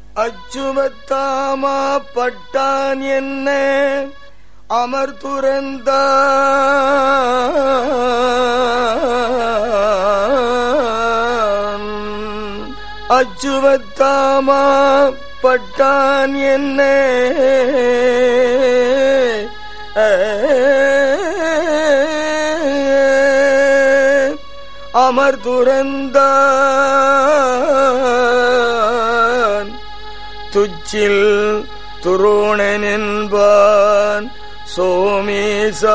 அச்சுமத்தாமா பட்டான் என்ன அமர் துறந்த அச்சுவத்தாமா பட்டான் என்ன அமர் துறந்தான் துச்சில் துரோணன் என்பான் சோமேசா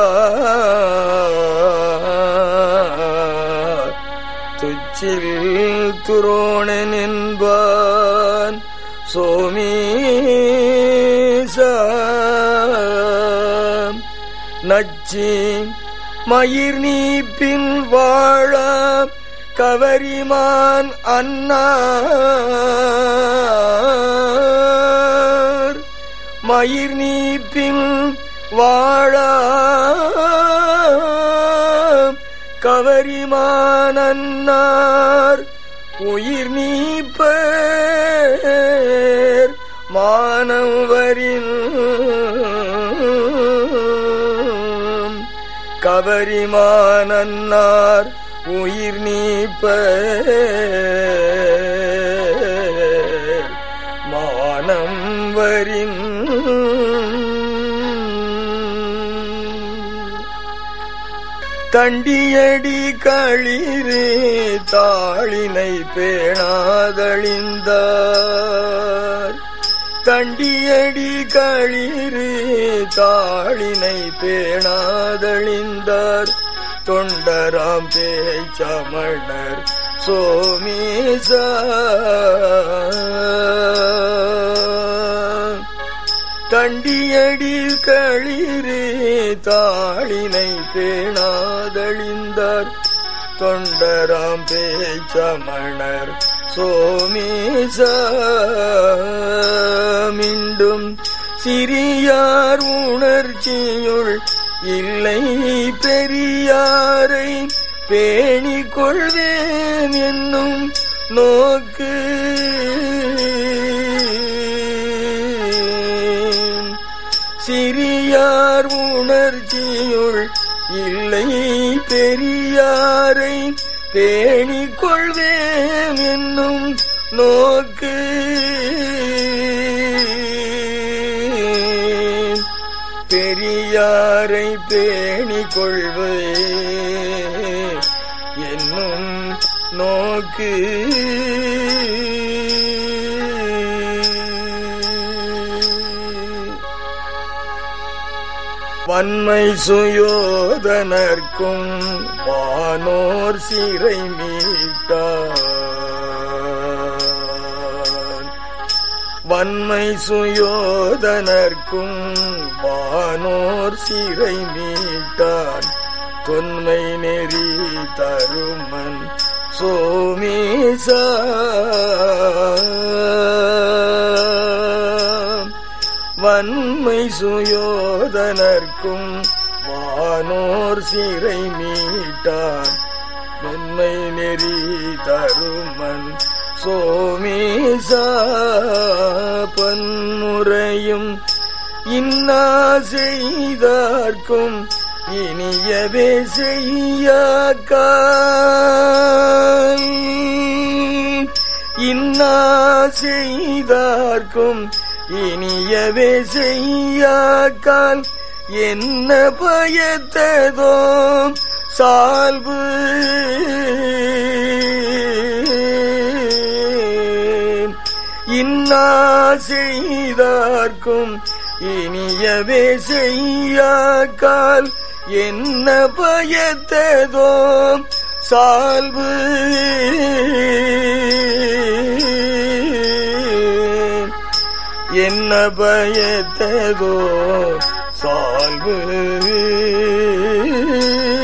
துச்சில் துரோணன் என்பான் சோமேசா நச்சி மயிர் நீப்பின் வாழ கவரிமான் அன்னார் மயிர் நீப்பின் வாழ கவரிமான் அன்னார் உயிர் நீப்பர் மானவரின் கவரிமானன்னார் உயிர் நீப்ப மானம் வரின் தண்டியடி களிறு தாளினை பேணாதழிந்தார் தண்டியடி களிறு தாளினை பேணாதழிந்தார் தொண்டராம் பேச்சமணர் சோமேசா தண்டியடி களிறு தாளினை பேணாதழிந்தார் தொண்டராம் பேச்சமணர் சோமேசா மீண்டும் சிறியார் உணர்ச்சியுள் இல்லை பெரியாரை பேணிக் கொள்வேன் என்னும் நோக்கு சிறியார் உணர்ச்சியுள் இல்லை பெரியாரை பேணிக் கொள்வேன் என்னும் நோக்கு பெரியாரை பேணிக் கொள்வே என்னும் நோக்கு வன்மை சுயோதனர்க்கும் வானோர் சிறை மீட்டான் வன்மை சுயோதனர்க்கும் வானோர் சிறை மீட்டான் தொன்மை நெறி தருமன் சோமேசா வன்மை சுயோதனர்க்கும் வானோர் சிறை மீட்டான் நன்மை நெறி தருமன் சோமேசா பன்முறையும் இன்னா செய்தார்க்கும் இனியவே செய்யாக்கால் இன்னா செய்தார்க்கும் இனியவே செய்யாக்கால் என்ன பயத்ததோ சால்பு இன்னா செய்தார்க்கும் இனியவே செய்யாக்கால் என்ன பயத்ததோ சால்பு என்ன பயத்ததோ சால்பு